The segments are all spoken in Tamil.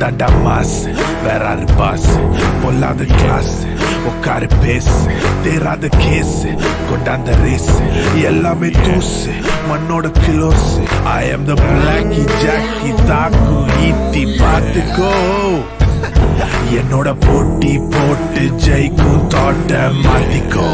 தாண்டா மாஸ் வேற ஆறு பாஸ் பொல்லாத கிளாஸ் உட்காரு பேசு தேராத கேஸ் கொண்டாந்த ரேஸ் எல்லாமே தூசு மண்ணோட close I am the blacky jockey தாக்கு ஈட்டி பார்த்துக்கோ என்னோட போட்டி போட்டு ஜெயிக்கும் தோட்ட மாத்திக்கோ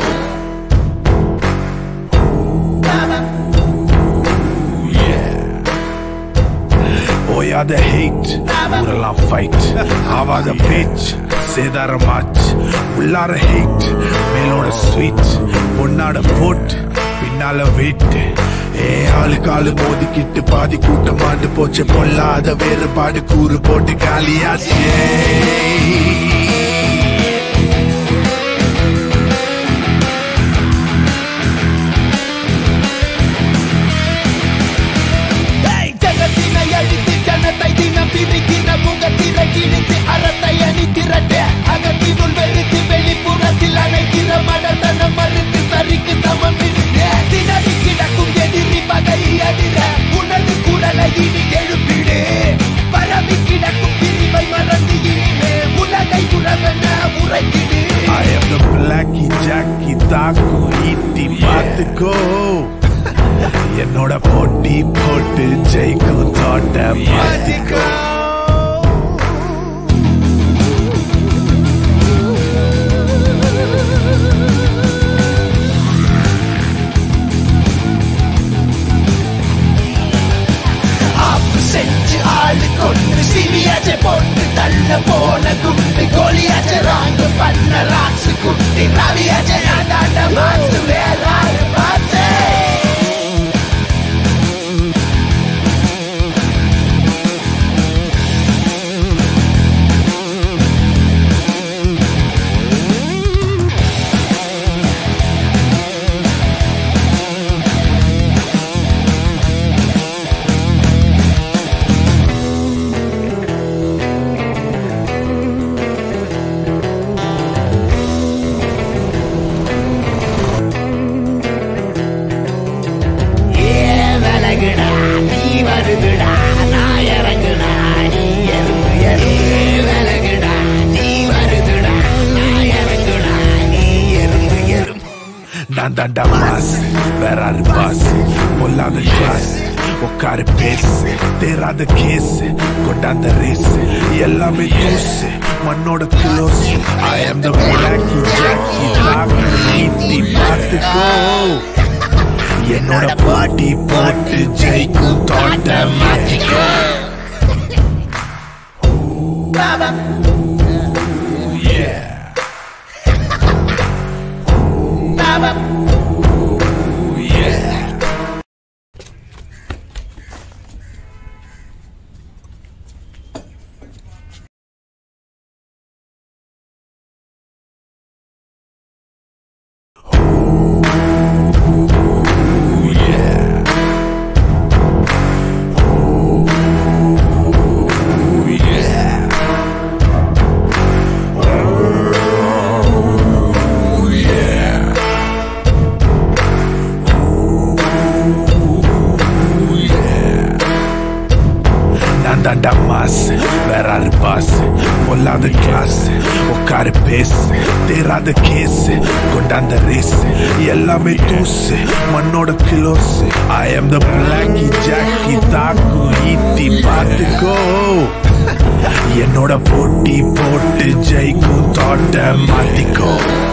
ஓயாத ஹேட் ஊரெல்லாம் ஃபைட் ஆவாத பேச் சேதாரமாச் உள்ளார ஹேட் மேலோட ஸ்வீட் பொன்னாட போட் பின்னால வெயிட் ஏ ஆளு காலு மோதிக்கிட்டு பாதி கூட்டம் ஆண்டு போச்சு பொல்லாத வேறுபாடு கூறு போட்டு காலியாச்சே ஜகத்தினை அழித்து ஜனத்தை தினம் பிரிக்கிற முகத்திரை கிழித்து அறத்தை அணி திரட்டு அகத்தினுள் வெறுத்து வெளிப்புறத்தில் அணைக்கிற மடத்தனம் மறுத்து சரிக்கு சமம் இருக்கு திணறி கிடக்கும் எதிரி பகை அதிர உனது குரலை இனி எழுப்பிடு பரவி கிடக்கும் பிரிவை மறந்து இனிமே உலகை உறவென உரைக்கிடு I am the blacky jockey தாக்கு ஈட்டி பார்த்துக்கோ என்னோட போட்டி போட்டு ஜெயிக்கும் தோட்ட மாத்திக்கோ ஆப்பு செஞ்சு ஆளு கொண்டு சிவியாச்ச போட்டு தள்ள போன குண்டு கோலியாச்ச ராங்கு பண்ண ராசு குட்டி ரவியாச்ச நாடாண்ட மாசு வேறாரு பார்த்து விலகுடா நீ வருகுடா நான் இறங்குடா நீ எறும்பு எறும்பு விலகுடா நீ வருகுடா நான் இறங்குடா நீ எறும்பு எறும்பு நான் தாண்டா மாஸ் வேற ஆறு பாஸ் பொல்லாத கிளாஸ் உட்காரு பேசு தேராத கேஸ் கொண்டாந்த ரேஸ் எல்லாமே தூசு மண்ணோட close I am the blacky jockey தாக்கு ஈட்டி பார்த்துக்கோ என்னோட போட்டி போட்டு ஜெயிக்கும் தோட்ட மாத்திக்கோ நான் தாண்டா மாஸ் வேற ஆறு பாஸ் பொல்லாத கிளாஸ் உட்காரு பேசு தேராத கேஸ் கொண்டாந்த ரேஸ் எல்லாமே தூசு மண்ணோட close I am the blacky jockey தாக்கு ஈட்டி பார்த்துக்கோ என்னோட போட்டி போட்டு ஜெயிக்கும் தோட்ட மாத்திக்கோ